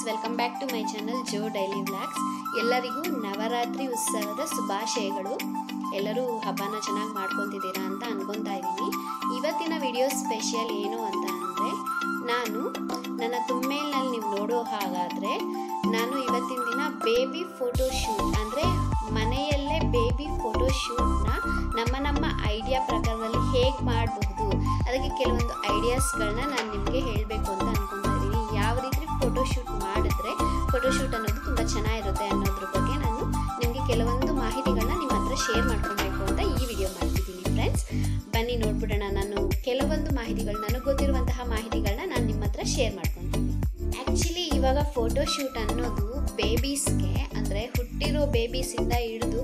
welcome back to my channel ಜೋ daily vlogs ಎಲ್ಲರಿಗೂ ನವರಾತ್ರಿ ಉತ್ಸವದ ಶುಭಾಶಯಗಳು ಎಲ್ಲರೂ ಹಬ್ಬನ ಚೆನ್ನಾಗಿ ಮಾಡ್ಕೊತಿದ್ದೀರಾ ಅಂತ ಅನ್ಕೊತಾ ಇದ್ದೀನಿ ಇವತ್ತಿನ ವಿಡಿಯೋ ಸ್ಪೆಷಲ್ ಏನು ಅಂತ ಅಂದರೆ ನಾನು ನನ್ನ ತುಮ್ಮೇಲ್ನಲ್ಲಿ ನೀವು ನೋಡೋ ಹಾಗಾದರೆ ನಾನು ಇವತ್ತಿನ ದಿನ ಬೇಬಿ ಫೋಟೋ ಶೂಟ್ ಅಂದರೆ ಮನೆಯಲ್ಲೇ ಬೇಬಿ ಫೋಟೋ ಶೂಟ್ನ ನಮ್ಮ ನಮ್ಮ ಐಡಿಯಾ ಪ್ರಕಾರದಲ್ಲಿ ಹೇಗೆ ಮಾಡಬಹುದು ಅದಕ್ಕೆ ಕೆಲವೊಂದು ಐಡಿಯಾಸ್ಗಳನ್ನ ನಾನು ನಿಮಗೆ ಹೇಳಬೇಕು ಅಂತ ಅನ್ಕೊತಾ ಇದ್ದೀನಿ ಯಾವ ರೀತಿ ಫೋಟೋ ಶೂಟ್ ಮಾಡಿದ್ರೆ ಫೋಟೋ ಶೂಟ್ ಅನ್ನೋದು ತುಂಬ ಚೆನ್ನಾಗಿರುತ್ತೆ ಅನ್ನೋದ್ರ ಬಗ್ಗೆ ನಾನು ನಿಮಗೆ ಕೆಲವೊಂದು ಮಾಹಿತಿಗಳನ್ನ ನಿಮ್ಮ ಹತ್ರ ಶೇರ್ ಮಾಡ್ಕೊಬೇಕು ಅಂತ ಈ ವಿಡಿಯೋ ಮಾಡ್ತಿದ್ದೀನಿ ಫ್ರೆಂಡ್ಸ್ ಬನ್ನಿ ನೋಡ್ಬಿಡೋಣ ನಾನು ಕೆಲವೊಂದು ಮಾಹಿತಿಗಳು ನನಗೆ ಗೊತ್ತಿರುವಂತಹ ಮಾಹಿತಿಗಳನ್ನ ನಾನು ನಿಮ್ಮ ಹತ್ರ ಶೇರ್ ಮಾಡ್ಕೊತೀನಿ ಆ್ಯಕ್ಚುಲಿ ಇವಾಗ ಫೋಟೋ ಶೂಟ್ ಅನ್ನೋದು ಬೇಬೀಸ್ಗೆ ಅಂದರೆ ಹುಟ್ಟಿರೋ ಬೇಬೀಸಿಂದ ಹಿಡಿದು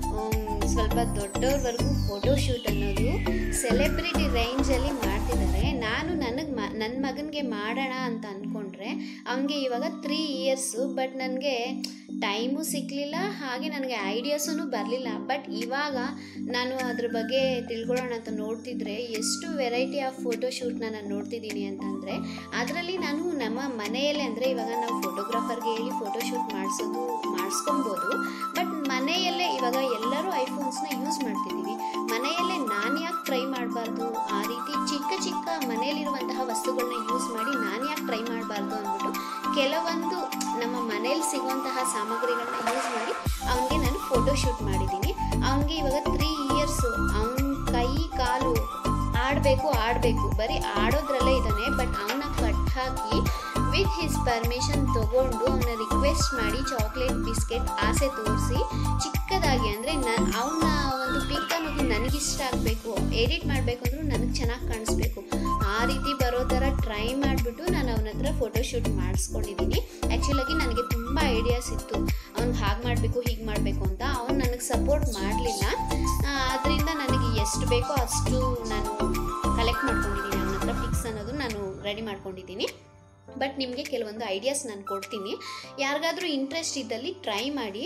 ಸ್ವಲ್ಪ ದೊಡ್ಡವ್ರವರೆಗೂ ಫೋಟೋ ಶೂಟ್ ಅನ್ನೋದು ಸೆಲೆಬ್ರಿಟಿ ರೇಂಜಲ್ಲಿ ಮಾಡ್ತಿದ್ದಾರೆ ನಾನು ನನಗೆ ಮ ನನ್ನ ಮಗನಿಗೆ ಮಾಡೋಣ ಅಂತ ಅಂದ್ಕೊಂಡ್ರೆ ಅವನಿಗೆ ಇವಾಗ ತ್ರೀ ಇಯರ್ಸು ಬಟ್ ನನಗೆ ಟೈಮು ಸಿಕ್ಕಲಿಲ್ಲ ಹಾಗೆ ನನಗೆ ಐಡಿಯಾಸೂ ಬರಲಿಲ್ಲ ಬಟ್ ಇವಾಗ ನಾನು ಅದ್ರ ಬಗ್ಗೆ ತಿಳ್ಕೊಳ್ಳೋಣ ಅಂತ ನೋಡ್ತಿದ್ರೆ ಎಷ್ಟು ವೆರೈಟಿ ಆಫ್ ಫೋಟೋ ಶೂಟ್ನ ನಾನು ನೋಡ್ತಿದ್ದೀನಿ ಅಂತಂದರೆ ಅದರಲ್ಲಿ ನಾನು ನಮ್ಮ ಮನೆಯಲ್ಲೇ ಅಂದರೆ ಇವಾಗ ನಾವು ಫೋಟೋಗ್ರಾಫರ್ಗೆ ಹೇಳಿ ಫೋಟೋ ಶೂಟ್ ಮಾಡಿಸೋದು ಮಾಡಿಸ್ಕೊಬೋದು ಬಟ್ ಮನೆಯಲ್ಲೇ ಇವಾಗ ಎಲ್ಲರೂ ಐಫೋನ್ಸ್ನ ಯೂಸ್ ಮಾಡ್ತಿದ್ದೀವಿ ಮನೆಯಲ್ಲೇ ನಾನು ಯಾಕೆ ಟ್ರೈ ಮಾಡಬಾರ್ದು ಆ ರೀತಿ ಚಿಕ್ಕ ಚಿಕ್ಕ ಮನೆಯಲ್ಲಿರುವಂತಹ ವಸ್ತುಗಳನ್ನ ಯೂಸ್ ಮಾಡಿ ನಾನು ಯಾಕೆ ಟ್ರೈ ಮಾಡಬಾರ್ದು ಅಂದ್ಬಿಟ್ಟು ಕೆಲವೊಂದು ನಮ್ಮ ಮನೇಲಿ ಸಿಗುವಂತಹ ಸಾಮಗ್ರಿಗಳನ್ನ ಯೂಸ್ ಮಾಡಿ ಅವನಿಗೆ ನಾನು ಫೋಟೋ ಶೂಟ್ ಮಾಡಿದ್ದೀನಿ ಅವನಿಗೆ ಇವಾಗ ತ್ರೀ ಇಯರ್ಸು ಅವನ ಕೈ ಕಾಲು ಆಡಬೇಕು ಆಡಬೇಕು ಬರೀ ಆಡೋದ್ರಲ್ಲೇ ಇದ್ದಾನೆ ಬಟ್ ಅವನ ಕಟ್ ಹಾಕಿ ವಿತ್ ಹಿಸ್ ಪರ್ಮಿಷನ್ ತಗೊಂಡು ಅವನ ರಿಕ್ವೆಸ್ಟ್ ಮಾಡಿ ಚಾಕ್ಲೇಟ್ ಬಿಸ್ಕೆಟ್ ಆಸೆ ತೋರಿಸಿ ಚಿಕ್ಕದಾಗಿ ಅಂದರೆ ನನ್ನ ಅವನ ಒಂದು ಪಿಕ್ ಅನ್ನೋದು ನನಗಿಷ್ಟ ಆಗಬೇಕು ಎಡಿಟ್ ಮಾಡಬೇಕು ಅಂದ್ರೂ ನನಗೆ ಚೆನ್ನಾಗಿ ಕಾಣಿಸ್ಬೇಕು ಆ ರೀತಿ ಬರೋ ಥರ ಟ್ರೈ ಮಾಡಿಬಿಟ್ಟು ನಾನು ಅವನ ಹತ್ರ ಫೋಟೋ ಶೂಟ್ ಮಾಡಿಸ್ಕೊಂಡಿದ್ದೀನಿ ಆ್ಯಕ್ಚುಲಾಗಿ ನನಗೆ ತುಂಬ ಐಡಿಯಾಸ್ ಇತ್ತು ಅವ್ನಿಗೆ ಹಾಗೆ ಮಾಡಬೇಕು ಹೀಗೆ ಮಾಡಬೇಕು ಅಂತ ಅವ್ನು ನನಗೆ ಸಪೋರ್ಟ್ ಮಾಡಲಿಲ್ಲ ಅದರಿಂದ ನನಗೆ ಎಷ್ಟು ಬೇಕೋ ಅಷ್ಟು ನಾನು ಕಲೆಕ್ಟ್ ಮಾಡ್ಕೊಂಡಿದ್ದೀನಿ ಅವನ ಹತ್ರ ಪಿಕ್ಸ್ ಅನ್ನೋದು ನಾನು ರೆಡಿ ಮಾಡ್ಕೊಂಡಿದ್ದೀನಿ ಬಟ್ ನಿಮಗೆ ಕೆಲವೊಂದು ಐಡಿಯಾಸ್ ನಾನು ಕೊಡ್ತೀನಿ ಯಾರಿಗಾದರೂ ಇಂಟ್ರೆಸ್ಟ್ ಇದ್ದಲ್ಲಿ ಟ್ರೈ ಮಾಡಿ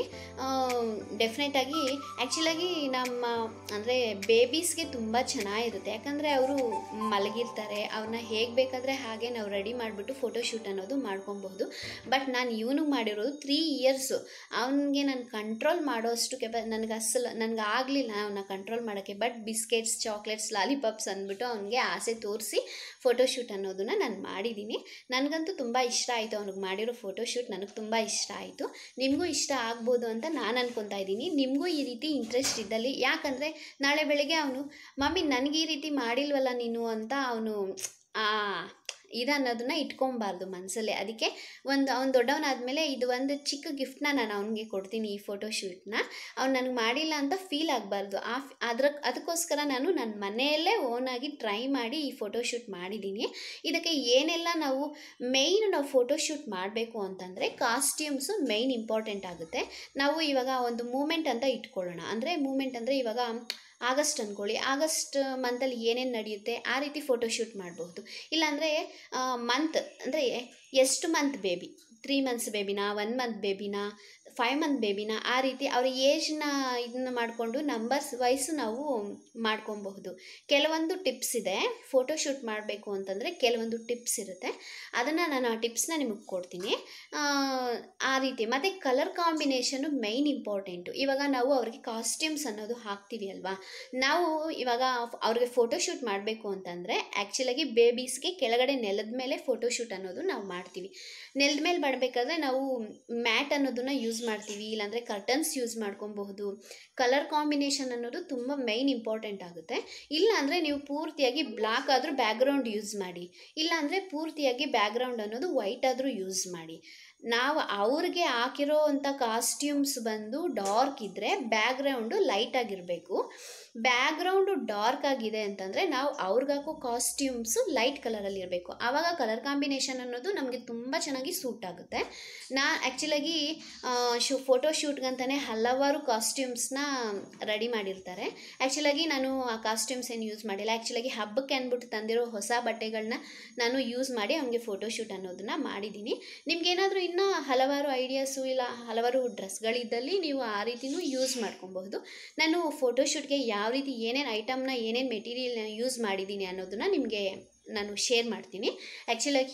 ಡೆಫಿನೆಟಾಗಿ ಆ್ಯಕ್ಚುಲಾಗಿ ನಮ್ಮ ಅಂದರೆ ಬೇಬೀಸ್ಗೆ ತುಂಬ ಚೆನ್ನಾಗಿರುತ್ತೆ ಯಾಕಂದರೆ ಅವರು ಮಲಗಿರ್ತಾರೆ ಅವ್ರನ್ನ ಹೇಗೆ ಬೇಕಾದರೆ ಹಾಗೆ ನಾವು ರೆಡಿ ಮಾಡಿಬಿಟ್ಟು ಫೋಟೋ ಶೂಟ್ ಅನ್ನೋದು ಮಾಡ್ಕೊಬಹುದು ಬಟ್ ನಾನು ಇವನಿಗೆ ಮಾಡಿರೋದು ತ್ರೀ ಇಯರ್ಸು ಅವನಿಗೆ ನಾನು ಕಂಟ್ರೋಲ್ ಮಾಡೋಷ್ಟು ಕೆಪ ನನಗೆ ಅಸಲು ನನಗೆ ಆಗಲಿಲ್ಲ ಅವನ್ನ ಕಂಟ್ರೋಲ್ ಮಾಡೋಕ್ಕೆ ಬಟ್ ಬಿಸ್ಕೆಟ್ಸ್ ಚಾಕ್ಲೇಟ್ಸ್ ಲಾಲಿಪಾಪ್ಸ್ ಅಂದ್ಬಿಟ್ಟು ಅವನಿಗೆ ಆಸೆ ತೋರಿಸಿ ಫೋಟೋ ಶೂಟ್ ಅನ್ನೋದನ್ನ ನಾನು ಮಾಡಿದ್ದೀನಿ ನನಗಂತೂ ತುಂಬ ಇಷ್ಟ ಆಯಿತು ಅವ್ನಿಗೆ ಮಾಡಿರೋ ಫೋಟೋ ಶೂಟ್ ನನಗೆ ತುಂಬ ಇಷ್ಟ ಆಯಿತು ನಿಮಗೂ ಇಷ್ಟ ಆಗ್ಬೋದು ಅಂತ ನಾನು ಅನ್ಕೊತಾ ಇದ್ದೀನಿ ನಿಮಗೂ ಈ ರೀತಿ ಇಂಟ್ರೆಸ್ಟ್ ಇದ್ದಲ್ಲಿ ಯಾಕಂದರೆ ನಾಳೆ ಬೆಳಗ್ಗೆ ಅವನು ಮಮ್ಮಿ ನನಗೆ ಈ ರೀತಿ ಮಾಡಿಲ್ವಲ್ಲ ನೀನು ಅಂತ ಅವನು ಇದನ್ನೋದನ್ನ ಇಟ್ಕೊಬಾರ್ದು ಮನಸ್ಸಲ್ಲೇ ಅದಕ್ಕೆ ಒಂದು ಅವ್ನು ದೊಡ್ಡವನಾದಮೇಲೆ ಇದು ಒಂದು ಚಿಕ್ಕ ಗಿಫ್ಟ್ನ ನಾನು ಅವನಿಗೆ ಕೊಡ್ತೀನಿ ಈ ಫೋಟೋ ಶೂಟ್ನ ಅವ್ನು ನನಗೆ ಮಾಡಿಲ್ಲ ಅಂತ ಫೀಲ್ ಆಗಬಾರ್ದು ಆ ಅದ್ರ ಅದಕ್ಕೋಸ್ಕರ ನಾನು ನನ್ನ ಮನೆಯಲ್ಲೇ ಓನಾಗಿ ಟ್ರೈ ಮಾಡಿ ಈ ಫೋಟೋ ಶೂಟ್ ಮಾಡಿದ್ದೀನಿ ಇದಕ್ಕೆ ಏನೆಲ್ಲ ನಾವು ಮೇಯ್ನ್ ನಾವು ಫೋಟೋ ಶೂಟ್ ಮಾಡಬೇಕು ಅಂತಂದರೆ ಕಾಸ್ಟ್ಯೂಮ್ಸು ಮೇಯ್ನ್ ಇಂಪಾರ್ಟೆಂಟ್ ಆಗುತ್ತೆ ನಾವು ಇವಾಗ ಒಂದು ಮೂಮೆಂಟ್ ಅಂತ ಇಟ್ಕೊಳ್ಳೋಣ ಅಂದರೆ ಮೂಮೆಂಟ್ ಅಂದರೆ ಇವಾಗ ಆಗಸ್ಟ್ ಅಂದ್ಕೊಳ್ಳಿ ಆಗಸ್ಟ್ ಮಂತಲ್ಲಿ ಏನೇನು ನಡೆಯುತ್ತೆ ಆ ರೀತಿ ಫೋಟೋ ಶೂಟ್ ಮಾಡಬಹುದು ಇಲ್ಲಾಂದರೆ ಮಂತ್ ಅಂದರೆ ಎಷ್ಟು ಮಂತ್ ಬೇಬಿ ತ್ರೀ ಮಂತ್ಸ್ ಬೇಬಿನಾ ಒನ್ ಮಂತ್ ಬೇಬಿನಾ ಫೈವ್ ಮಂತ್ ಬೇಬಿನ ಆ ರೀತಿ ಅವ್ರ ಏಜ್ನ ಇದನ್ನ ಮಾಡಿಕೊಂಡು ನಂಬರ್ಸ್ ವೈಸ್ ನಾವು ಮಾಡ್ಕೊಬಹುದು ಕೆಲವೊಂದು ಟಿಪ್ಸ್ ಇದೆ ಫೋಟೋ ಶೂಟ್ ಮಾಡಬೇಕು ಅಂತಂದರೆ ಕೆಲವೊಂದು ಟಿಪ್ಸ್ ಇರುತ್ತೆ ಅದನ್ನು ನಾನು ಆ ಟಿಪ್ಸ್ನ ನಿಮಗೆ ಕೊಡ್ತೀನಿ ಆ ರೀತಿ ಮತ್ತು ಕಲರ್ ಕಾಂಬಿನೇಷನು ಮೈನ್ ಇಂಪಾರ್ಟೆಂಟು ಇವಾಗ ನಾವು ಅವ್ರಿಗೆ ಕಾಸ್ಟ್ಯೂಮ್ಸ್ ಅನ್ನೋದು ಹಾಕ್ತೀವಿ ಅಲ್ವಾ ನಾವು ಇವಾಗ ಅವ್ರಿಗೆ ಫೋಟೋ ಶೂಟ್ ಮಾಡಬೇಕು ಅಂತಂದರೆ ಆ್ಯಕ್ಚುಲಾಗಿ ಬೇಬೀಸ್ಗೆ ಕೆಳಗಡೆ ನೆಲದ ಮೇಲೆ ಫೋಟೋ ಶೂಟ್ ಅನ್ನೋದು ನಾವು ಮಾಡ್ತೀವಿ ನೆಲದ ಮೇಲೆ ಮಾಡಬೇಕಾದ್ರೆ ನಾವು ಮ್ಯಾಟ್ ಅನ್ನೋದನ್ನ ಯೂಸ್ ಮಾಡ್ತೀವಿ ಇಲ್ಲಾಂದರೆ ಕರ್ಟನ್ಸ್ ಯೂಸ್ ಮಾಡ್ಕೊಬಹುದು ಕಲರ್ ಕಾಂಬಿನೇಷನ್ ಅನ್ನೋದು ತುಂಬ ಮೈನ್ ಇಂಪಾರ್ಟೆಂಟ್ ಆಗುತ್ತೆ ಇಲ್ಲಾಂದರೆ ನೀವು ಪೂರ್ತಿಯಾಗಿ ಬ್ಲ್ಯಾಕ್ ಆದರೂ ಬ್ಯಾಕ್ಗ್ರೌಂಡ್ ಯೂಸ್ ಮಾಡಿ ಇಲ್ಲಾಂದರೆ ಪೂರ್ತಿಯಾಗಿ ಬ್ಯಾಕ್ಗ್ರೌಂಡ್ ಅನ್ನೋದು ವೈಟ್ ಆದರೂ ಯೂಸ್ ಮಾಡಿ ನಾವು ಅವ್ರಿಗೆ ಹಾಕಿರೋ ಅಂಥ ಕಾಸ್ಟ್ಯೂಮ್ಸ್ ಬಂದು ಡಾರ್ಕ್ ಇದ್ದರೆ ಬ್ಯಾಕ್ಗ್ರೌಂಡು ಲೈಟ್ ಆಗಿರಬೇಕು ಬ್ಯಾಕ್ಗ್ರೌಂಡು ಡಾರ್ಕ್ ಆಗಿದೆ ಅಂತಂದರೆ ನಾವು ಅವ್ರಿಗೆ ಹಾಕೋ ಕಾಸ್ಟ್ಯೂಮ್ಸು ಲೈಟ್ ಕಲರಲ್ಲಿ ಇರಬೇಕು ಆವಾಗ ಕಲರ್ ಕಾಂಬಿನೇಷನ್ ಅನ್ನೋದು ನಮಗೆ ತುಂಬ ಚೆನ್ನಾಗಿ ಸೂಟ್ ಆಗುತ್ತೆ ನಾ ಆ್ಯಕ್ಚುಲಾಗಿ ಶೂ ಫೋಟೋ ಶೂಟ್ಗಂತಲೇ ಹಲವಾರು ಕಾಸ್ಟ್ಯೂಮ್ಸ್ನ ರೆಡಿ ಮಾಡಿರ್ತಾರೆ ಆ್ಯಕ್ಚುಲಾಗಿ ನಾನು ಆ ಕಾಸ್ಟ್ಯೂಮ್ಸ್ ಏನು ಯೂಸ್ ಮಾಡಿಲ್ಲ ಆ್ಯಕ್ಚುಲಾಗಿ ಹಬ್ಬಕ್ಕೆ ಅಂದ್ಬಿಟ್ಟು ತಂದಿರೋ ಹೊಸ ಬಟ್ಟೆಗಳನ್ನ ನಾನು ಯೂಸ್ ಮಾಡಿ ಅವನಿಗೆ ಫೋಟೋ ಶೂಟ್ ಅನ್ನೋದನ್ನ ಮಾಡಿದ್ದೀನಿ ನಿಮ್ಗೇನಾದರೂ ಇನ್ನೂ ಹಲವಾರು ಐಡಿಯಾಸು ಇಲ್ಲ ಹಲವಾರು ಡ್ರೆಸ್ಗಳಿದ್ದಲ್ಲಿ ನೀವು ಆ ರೀತಿನೂ ಯೂಸ್ ಮಾಡ್ಕೊಬಹುದು ನಾನು ಫೋಟೋಶೂಟ್ಗೆ ಯಾವ ರೀತಿ ಏನೇನು ಐಟಮ್ನ ಏನೇನು ಮೆಟೀರಿಯಲ್ನ ಯೂಸ್ ಮಾಡಿದ್ದೀನಿ ಅನ್ನೋದನ್ನ ನಿಮಗೆ ನಾನು ಶೇರ್ ಮಾಡ್ತೀನಿ ಆ್ಯಕ್ಚುಲಾಗಿ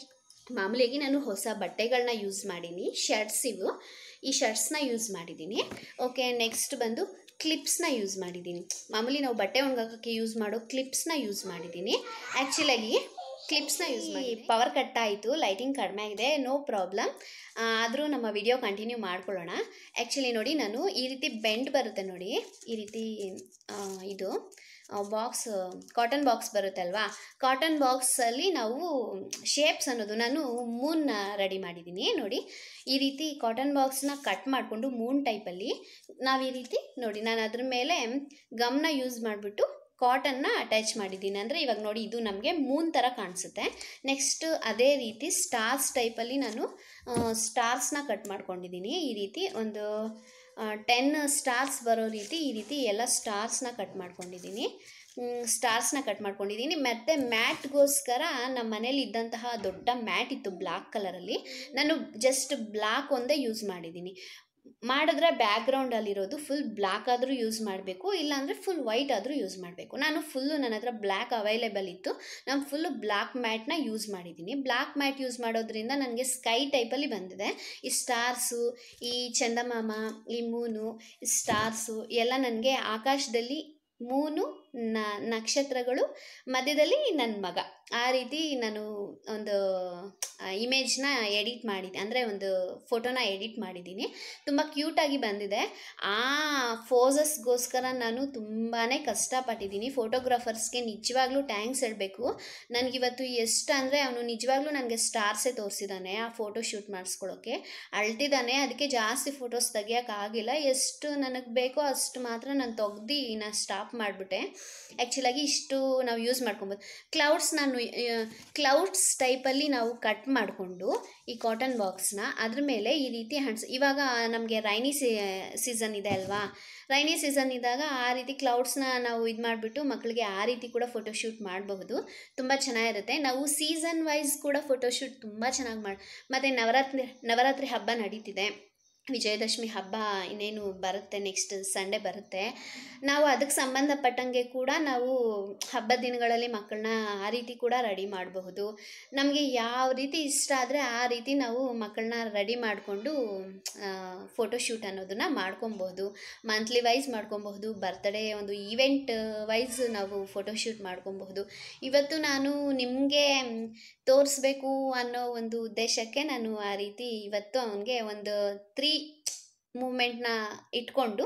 ಮಾಮೂಲಿಯಾಗಿ ನಾನು ಹೊಸ ಬಟ್ಟೆಗಳನ್ನ ಯೂಸ್ ಮಾಡೀನಿ ಶರ್ಟ್ಸ್ ಇವು ಈ ಶರ್ಟ್ಸ್ನ ಯೂಸ್ ಮಾಡಿದ್ದೀನಿ ಓಕೆ ನೆಕ್ಸ್ಟ್ ಬಂದು ಕ್ಲಿಪ್ಸ್ನ ಯೂಸ್ ಮಾಡಿದ್ದೀನಿ ಮಾಮೂಲಿ ನಾವು ಬಟ್ಟೆ ಒಣಗಾಕೋಕ್ಕೆ ಯೂಸ್ ಮಾಡೋ ಕ್ಲಿಪ್ಸ್ನ ಯೂಸ್ ಮಾಡಿದ್ದೀನಿ ಆ್ಯಕ್ಚುಲಾಗಿ ಕ್ಲಿಪ್ಸ್ನ ಯೂಸ್ ಮಾಡಿ ಪವರ್ ಕಟ್ ಆಯಿತು ಲೈಟಿಂಗ್ ಕಡಿಮೆ ಆಗಿದೆ ನೋ ಪ್ರಾಬ್ಲಮ್ ಆದರೂ ನಮ್ಮ ವಿಡಿಯೋ ಕಂಟಿನ್ಯೂ ಮಾಡ್ಕೊಳ್ಳೋಣ ಆ್ಯಕ್ಚುಲಿ ನೋಡಿ ನಾನು ಈ ರೀತಿ ಬೆಂಡ್ ಬರುತ್ತೆ ನೋಡಿ ಈ ರೀತಿ ಆ, ಇದು ಬಾಕ್ಸ್ ಕಾಟನ್ ಬಾಕ್ಸ್ ಬರುತ್ತಲ್ವಾ ಕಾಟನ್ ಬಾಕ್ಸಲ್ಲಿ ನಾವು ಶೇಪ್ಸ್ ಅನ್ನೋದು ನಾನು ಮೂನ್ನ ರೆಡಿ ಮಾಡಿದ್ದೀನಿ ನೋಡಿ ಈ ರೀತಿ ಕಾಟನ್ ಬಾಕ್ಸ್ನ ಕಟ್ ಮಾಡಿಕೊಂಡು ಮೂನ್ ಟೈಪಲ್ಲಿ ನಾವು ಈ ರೀತಿ ನೋಡಿ ನಾನು ಅದ್ರ ಮೇಲೆ ಗಮ್ನ ಯೂಸ್ ಮಾಡಿಬಿಟ್ಟು ಕಾಟನ್ನ ಅಟ್ಯಾಚ್ ಮಾಡಿದ್ದೀನಿ ಅಂದರೆ ಇವಾಗ ನೋಡಿ ಇದು ನಮಗೆ ಮೂನ್ ಥರ ಕಾಣಿಸುತ್ತೆ ನೆಕ್ಸ್ಟ್ ಅದೇ ರೀತಿ ಸ್ಟಾರ್ಸ್ ಟೈಪಲ್ಲಿ ನಾನು ಸ್ಟಾರ್ಸ್ನ ಕಟ್ ಮಾಡ್ಕೊಂಡಿದ್ದೀನಿ ಈ ರೀತಿ ಒಂದು ಟೆನ್ ಸ್ಟಾರ್ಸ್ ಬರೋ ರೀತಿ ಈ ರೀತಿ ಎಲ್ಲ ಸ್ಟಾರ್ಸ್ನ ಕಟ್ ಮಾಡ್ಕೊಂಡಿದ್ದೀನಿ ಸ್ಟಾರ್ಸ್ನ ಕಟ್ ಮಾಡ್ಕೊಂಡಿದ್ದೀನಿ ಮತ್ತು ಮ್ಯಾಟ್ಗೋಸ್ಕರ ನಮ್ಮ ಮನೇಲಿ ಇದ್ದಂತಹ ದೊಡ್ಡ ಮ್ಯಾಟ್ ಇತ್ತು ಬ್ಲ್ಯಾಕ್ ಕಲರಲ್ಲಿ ನಾನು ಜಸ್ಟ್ ಬ್ಲ್ಯಾಕ್ ಒಂದೇ ಯೂಸ್ ಮಾಡಿದ್ದೀನಿ ಮಾಡಿದ್ರೆ ಬ್ಯಾಕ್ಗ್ರೌಂಡಲ್ಲಿರೋದು ಫುಲ್ ಬ್ಲ್ಯಾಕ್ ಆದರೂ ಯೂಸ್ ಮಾಡಬೇಕು ಇಲ್ಲಾಂದರೆ ಫುಲ್ ವೈಟ್ ಆದರೂ ಯೂಸ್ ಮಾಡಬೇಕು ನಾನು ಫುಲ್ಲು ನನ್ನ ಹತ್ರ ಬ್ಲ್ಯಾಕ್ ಅವೈಲೇಬಲ್ ಇತ್ತು ನಾನು ಫುಲ್ಲು ಬ್ಲ್ಯಾಕ್ ಮ್ಯಾಟ್ನ ಯೂಸ್ ಮಾಡಿದ್ದೀನಿ ಬ್ಲ್ಯಾಕ್ ಮ್ಯಾಟ್ ಯೂಸ್ ಮಾಡೋದ್ರಿಂದ ನನಗೆ ಸ್ಕೈ ಟೈಪಲ್ಲಿ ಬಂದಿದೆ ಈ ಸ್ಟಾರ್ಸು ಈ ಚಂದಮಾಮ ಈ ಮೂನು ಈ ಸ್ಟಾರ್ಸು ಎಲ್ಲ ನನಗೆ ಆಕಾಶದಲ್ಲಿ ಮೂನು ನ ನಕ್ಷತ್ರಗಳು ಮಧ್ಯದಲ್ಲಿ ನನ್ನ ಮಗ ಆ ರೀತಿ ನಾನು ಒಂದು ಇಮೇಜ್ನ ಎಡಿಟ್ ಮಾಡಿದ್ದೆ ಅಂದರೆ ಒಂದು ಫೋಟೋನ ಎಡಿಟ್ ಮಾಡಿದ್ದೀನಿ ತುಂಬ ಕ್ಯೂಟಾಗಿ ಬಂದಿದೆ ಆ ಫೋಸಸ್ಗೋಸ್ಕರ ನಾನು ತುಂಬಾ ಕಷ್ಟಪಟ್ಟಿದ್ದೀನಿ ಫೋಟೋಗ್ರಾಫರ್ಸ್ಗೆ ನಿಜವಾಗ್ಲೂ ಟ್ಯಾಂಕ್ಸ್ ಹೇಳಬೇಕು ನನಗಿವತ್ತು ಎಷ್ಟು ಅಂದರೆ ಅವನು ನಿಜವಾಗ್ಲೂ ನನಗೆ ಸ್ಟಾರ್ಸೇ ತೋರಿಸಿದ್ದಾನೆ ಆ ಫೋಟೋ ಶೂಟ್ ಮಾಡಿಸ್ಕೊಳ್ಳೋಕ್ಕೆ ಅಳ್ತಿದ್ದಾನೆ ಅದಕ್ಕೆ ಜಾಸ್ತಿ ಫೋಟೋಸ್ ತೆಗಿಯೋಕ್ಕಾಗಿಲ್ಲ ಎಷ್ಟು ನನಗೆ ಬೇಕೋ ಅಷ್ಟು ಮಾತ್ರ ನಾನು ತೆಗ್ದು ನಾನು ಸ್ಟಾಪ್ ಮಾಡಿಬಿಟ್ಟೆ ಆ್ಯಕ್ಚುಲಾಗಿ ಇಷ್ಟು ನಾವು ಯೂಸ್ ಮಾಡ್ಕೊಬೋದು ಕ್ಲೌಡ್ಸ್ ನಾನು ಕ್ಲೌಡ್ಸ್ ಟೈಪಲ್ಲಿ ನಾವು ಕಟ್ ಮಾಡಿಕೊಂಡು ಈ ಕಾಟನ್ ಬಾಕ್ಸ್ನ ಅದ್ರ ಮೇಲೆ ಈ ರೀತಿ ಹಣ್ಸ್ ಇವಾಗ ನಮಗೆ ರೈನಿ ಸೀಸನ್ ಇದೆ ಅಲ್ವಾ ರೈನಿ ಸೀಸನ್ ಇದ್ದಾಗ ಆ ರೀತಿ ಕ್ಲೌಡ್ಸ್ನ ನಾವು ಇದು ಮಾಡಿಬಿಟ್ಟು ಮಕ್ಕಳಿಗೆ ಆ ರೀತಿ ಕೂಡ ಫೋಟೋಶೂಟ್ ಮಾಡಬಹುದು ತುಂಬ ಚೆನ್ನಾಗಿರುತ್ತೆ ನಾವು ಸೀಸನ್ ವೈಸ್ ಕೂಡ ಫೋಟೋಶೂಟ್ ತುಂಬ ಚೆನ್ನಾಗಿ ಮಾಡಿ ಮತ್ತು ನವರಾತ್ರಿ ನವರಾತ್ರಿ ಹಬ್ಬ ನಡೀತಿದೆ ವಿಜಯದಶಮಿ ಹಬ್ಬ ಇನ್ನೇನು ಬರುತ್ತೆ ನೆಕ್ಸ್ಟ್ ಸಂಡೇ ಬರುತ್ತೆ ನಾವು ಅದಕ್ಕೆ ಸಂಬಂಧಪಟ್ಟಂಗೆ ಕೂಡ ನಾವು ಹಬ್ಬದ ದಿನಗಳಲ್ಲಿ ಮಕ್ಕಳನ್ನ ಆ ರೀತಿ ಕೂಡ ರೆಡಿ ಮಾಡಬಹುದು ನಮಗೆ ಯಾವ ರೀತಿ ಇಷ್ಟ ಆದರೆ ಆ ರೀತಿ ನಾವು ಮಕ್ಕಳನ್ನ ರೆಡಿ ಮಾಡಿಕೊಂಡು ಫೋಟೋಶೂಟ್ ಅನ್ನೋದನ್ನು ಮಾಡ್ಕೊಬೋದು ಮಂತ್ಲಿ ವೈಸ್ ಮಾಡ್ಕೊಬಹುದು ಬರ್ತ್ಡೇ ಒಂದು ಈವೆಂಟ್ ವೈಸ್ ನಾವು ಫೋಟೋಶೂಟ್ ಮಾಡ್ಕೊಬಹುದು ಇವತ್ತು ನಾನು ನಿಮಗೆ ತೋರಿಸ್ಬೇಕು ಅನ್ನೋ ಒಂದು ಉದ್ದೇಶಕ್ಕೆ ನಾನು ಆ ರೀತಿ ಇವತ್ತು ಅವನಿಗೆ ಒಂದು ತ್ರೀ ಮೂಮೆಂಟ್ನ ಇಟ್ಕೊಂಡು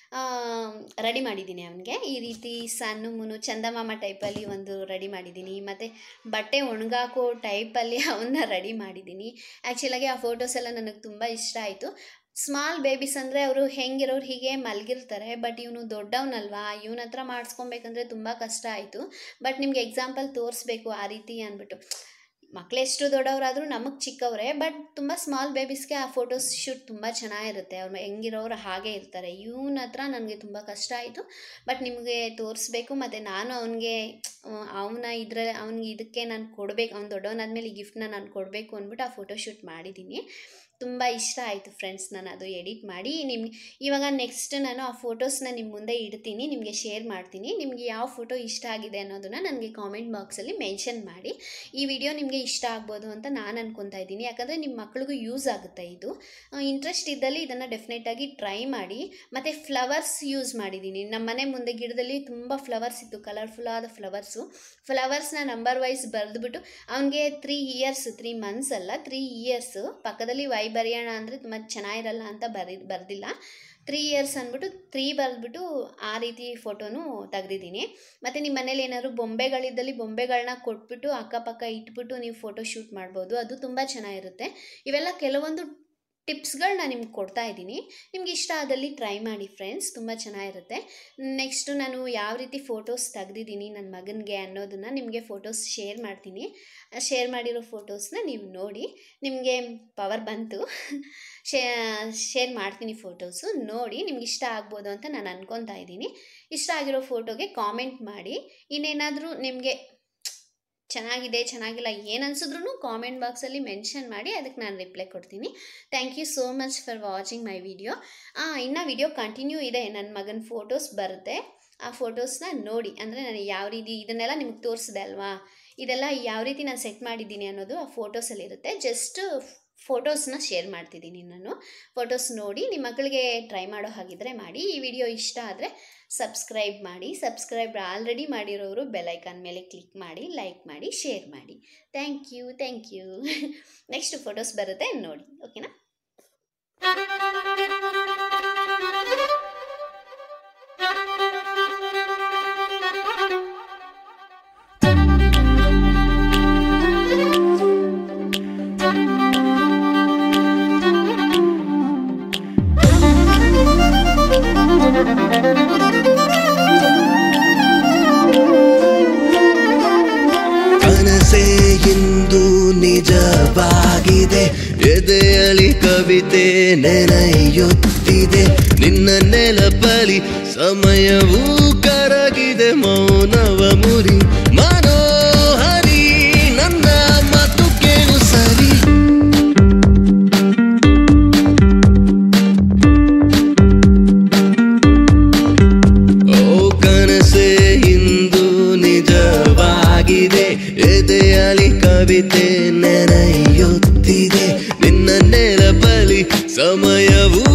ರೆಡಿ ಮಾಡಿದ್ದೀನಿ ಅವನಿಗೆ ಈ ರೀತಿ ಸಣ್ಣ ಮುನು ಚಂದಮಾಮ ಟೈಪಲ್ಲಿ ಒಂದು ರೆಡಿ ಮಾಡಿದ್ದೀನಿ ಮತ್ತು ಬಟ್ಟೆ ಒಣಗಾಕೋ ಟೈಪಲ್ಲಿ ಅವನ್ನ ರೆಡಿ ಮಾಡಿದ್ದೀನಿ ಆ್ಯಕ್ಚುಲಾಗಿ ಆ ಫೋಟೋಸ್ ಎಲ್ಲ ನನಗೆ ತುಂಬ ಇಷ್ಟ ಆಯಿತು ಸ್ಮಾಲ್ ಬೇಬೀಸ್ ಅಂದರೆ ಅವರು ಹೆಂಗಿರೋರು ಹೀಗೆ ಮಲಗಿರ್ತಾರೆ ಬಟ್ ಇವನು ದೊಡ್ಡವನಲ್ವಾ ಇವನ ಹತ್ರ ಮಾಡಿಸ್ಕೊಬೇಕಂದ್ರೆ ತುಂಬ ಕಷ್ಟ ಆಯಿತು ಬಟ್ ನಿಮ್ಗೆ ಎಕ್ಸಾಂಪಲ್ ತೋರಿಸ್ಬೇಕು ಆ ರೀತಿ ಅಂದ್ಬಿಟ್ಟು ಮಕ್ಳು ಎಷ್ಟು ದೊಡ್ಡವರಾದರೂ ನಮಗೆ ಚಿಕ್ಕವರೇ ಬಟ್ ತುಂಬ ಸ್ಮಾಲ್ ಬೇಬೀಸ್ಗೆ ಆ ಫೋಟೋಸ್ ಶೂಟ್ ತುಂಬ ಚೆನ್ನಾಗಿರುತ್ತೆ ಅವ್ರು ಹೆಂಗಿರೋರು ಹಾಗೆ ಇರ್ತಾರೆ ಇವನ ಹತ್ರ ನನಗೆ ತುಂಬ ಕಷ್ಟ ಆಯಿತು ಬಟ್ ನಿಮಗೆ ತೋರಿಸ್ಬೇಕು ಮತ್ತು ನಾನು ಅವನಿಗೆ ಅವನ ಇದ್ರ ಅವ್ನಿಗೆ ಇದಕ್ಕೆ ನಾನು ಕೊಡಬೇಕು ಅವ್ನು ದೊಡ್ಡವನಾದ್ಮೇಲೆ ಈ ಗಿಫ್ಟ್ನ ನಾನು ಕೊಡಬೇಕು ಅಂದ್ಬಿಟ್ಟು ಆ ಫೋಟೋ ಶೂಟ್ ಮಾಡಿದ್ದೀನಿ ತುಂಬ ಇಷ್ಟ ಆಯಿತು ಫ್ರೆಂಡ್ಸ್ ನಾನು ಅದು ಎಡಿಟ್ ಮಾಡಿ ನಿಮ್ಗೆ ಇವಾಗ ನೆಕ್ಸ್ಟ್ ನಾನು ಆ ಫೋಟೋಸ್ನ ನಿಮ್ಮ ಮುಂದೆ ಇಡ್ತೀನಿ ನಿಮಗೆ ಶೇರ್ ಮಾಡ್ತೀನಿ ನಿಮಗೆ ಯಾವ ಫೋಟೋ ಇಷ್ಟ ಆಗಿದೆ ಅನ್ನೋದನ್ನು ನನಗೆ ಕಾಮೆಂಟ್ ಬಾಕ್ಸಲ್ಲಿ ಮೆನ್ಷನ್ ಮಾಡಿ ಈ ವಿಡಿಯೋ ನಿಮಗೆ ಇಷ್ಟ ಆಗ್ಬೋದು ಅಂತ ನಾನು ಅನ್ಕೊತಾ ಇದ್ದೀನಿ ಯಾಕಂದರೆ ನಿಮ್ಮ ಮಕ್ಳಿಗೂ ಯೂಸ್ ಆಗುತ್ತೆ ಇದು ಇಂಟ್ರೆಸ್ಟ್ ಇದ್ದಲ್ಲಿ ಇದನ್ನು ಡೆಫಿನೆಟಾಗಿ ಟ್ರೈ ಮಾಡಿ ಮತ್ತು ಫ್ಲವರ್ಸ್ ಯೂಸ್ ಮಾಡಿದ್ದೀನಿ ನಮ್ಮ ಮನೆ ಮುಂದೆ ಗಿಡದಲ್ಲಿ ತುಂಬ ಫ್ಲವರ್ಸ್ ಇತ್ತು ಕಲರ್ಫುಲ್ ಆದ ಫ್ಲವರ್ಸು ಫ್ಲವರ್ಸ್ನ ನಂಬರ್ ವೈಸ್ ಬರೆದ್ಬಿಟ್ಟು ಅವನಿಗೆ ತ್ರೀ ಇಯರ್ಸ್ ತ್ರೀ ಮಂತ್ಸ್ ಅಲ್ಲ ತ್ರೀ ಇಯರ್ಸ್ ಪಕ್ಕದಲ್ಲಿ ವೈ ಬರೆಯೋಣ ಅಂದರೆ ತುಂಬ ಚೆನ್ನಾಗಿರಲ್ಲ ಅಂತ ಬರಿ ಬರೆದಿಲ್ಲ ತ್ರೀ ಇಯರ್ಸ್ ಅಂದ್ಬಿಟ್ಟು ತ್ರೀ ಬರೆದ್ಬಿಟ್ಟು ಆ ರೀತಿ ಫೋಟೋನು ತೆಗ್ದಿದ್ದೀನಿ ಮತ್ತು ನಿಮ್ಮ ಮನೇಲಿ ಏನಾದ್ರು ಬೊಂಬೆಗಳಿದ್ದಲ್ಲಿ ಬೊಂಬೆಗಳನ್ನ ಕೊಟ್ಬಿಟ್ಟು ಅಕ್ಕಪಕ್ಕ ಇಟ್ಬಿಟ್ಟು ನೀವು ಫೋಟೋ ಶೂಟ್ ಮಾಡ್ಬೋದು ಅದು ತುಂಬ ಚೆನ್ನಾಗಿರುತ್ತೆ ಇವೆಲ್ಲ ಕೆಲವೊಂದು ಟಿಪ್ಸ್ಗಳನ್ನ ನಿಮ್ಗೆ ಕೊಡ್ತಾ ಇದ್ದೀನಿ ನಿಮ್ಗೆ ಇಷ್ಟ ಆದಲ್ಲಿ ಟ್ರೈ ಮಾಡಿ ಫ್ರೆಂಡ್ಸ್ ತುಂಬ ಚೆನ್ನಾಗಿರುತ್ತೆ ನೆಕ್ಸ್ಟು ನಾನು ಯಾವ ರೀತಿ ಫೋಟೋಸ್ ತೆಗ್ದಿದ್ದೀನಿ ನನ್ನ ಮಗನಿಗೆ ಅನ್ನೋದನ್ನು ನಿಮಗೆ ಫೋಟೋಸ್ ಶೇರ್ ಮಾಡ್ತೀನಿ ಶೇರ್ ಮಾಡಿರೋ ಫೋಟೋಸ್ನ ನೀವು ನೋಡಿ ನಿಮಗೆ ಪವರ್ ಬಂತು ಶೇರ್ ಮಾಡ್ತೀನಿ ಫೋಟೋಸು ನೋಡಿ ನಿಮ್ಗೆ ಇಷ್ಟ ಆಗ್ಬೋದು ಅಂತ ನಾನು ಅನ್ಕೊತಾ ಇದ್ದೀನಿ ಇಷ್ಟ ಆಗಿರೋ ಫೋಟೋಗೆ ಕಾಮೆಂಟ್ ಮಾಡಿ ಇನ್ನೇನಾದರೂ ನಿಮಗೆ ಚೆನ್ನಾಗಿದೆ ಚೆನ್ನಾಗಿಲ್ಲ ಏನು ಅನ್ಸಿದ್ರು ಕಾಮೆಂಟ್ ಬಾಕ್ಸಲ್ಲಿ ಮೆನ್ಷನ್ ಮಾಡಿ ಅದಕ್ಕೆ ನಾನು ರಿಪ್ಲೈ ಕೊಡ್ತೀನಿ thank you so much for watching my video ಇನ್ನು ವಿಡಿಯೋ ಕಂಟಿನ್ಯೂ ಇದೆ ನನ್ನ ಮಗನ ಫೋಟೋಸ್ ಬರುತ್ತೆ ಆ ಫೋಟೋಸ್ನ ನೋಡಿ ಅಂದರೆ ನಾನು ಯಾವ ರೀತಿ ಇದನ್ನೆಲ್ಲ ನಿಮ್ಗೆ ತೋರಿಸಿದೆ ಅಲ್ವಾ ಇದೆಲ್ಲ ಯಾವ ರೀತಿ ನಾನು ಸೆಟ್ ಮಾಡಿದ್ದೀನಿ ಅನ್ನೋದು ಆ ಫೋಟೋಸಲ್ಲಿರುತ್ತೆ ಜಸ್ಟ್ ಫೋಟೋಸ್ನ ಶೇರ್ ಮಾಡ್ತಿದ್ದೀನಿ ನಾನು ಫೋಟೋಸ್ ನೋಡಿ ನಿಮ್ಮ ಮಕ್ಕಳಿಗೆ ಟ್ರೈ ಮಾಡೋ ಹಾಗಿದ್ರೆ ಮಾಡಿ ಈ ವಿಡಿಯೋ ಇಷ್ಟ ಆದರೆ ಸಬ್ಸ್ಕ್ರೈಬ್ ಮಾಡಿ ಸಬ್ಸ್ಕ್ರೈಬ್ ಆಲ್ರೆಡಿ ಮಾಡಿರೋರು ಬೆಲೈಕಾನ್ ಮೇಲೆ ಕ್ಲಿಕ್ ಮಾಡಿ ಲೈಕ್ ಮಾಡಿ ಶೇರ್ ಮಾಡಿ thank you thank you next photos ಬರುತ್ತೆ ನೋಡಿ ಓಕೆನಾ ಕನಸೇ ಇಂದು ನಿಜವಾಗಿದೆ ಎದೆಯಲಿ ಕವಿತೆ ನೆನೆಯುತ್ತಿದೆ ನಿನ್ನ ನೆಲಪಲಿ ಸಮಯವೂ ಕರಗಿದೆ ಮೌನವ ಮುರಿ ಮನೋಹರಿ ನನ್ನ ಮಾತು ಕೇಳು ಸರಿ ಓ ಕನಸೇ ಇಂದು ನಿಜವಾಗಿದೆ ಎದೆಯಲಿ ಕವಿತೆ ನೆನೆಯುತ್ತಿದೆ ನಿನ್ನ ನೆಲಪಲಿ ಸಮಯವೂ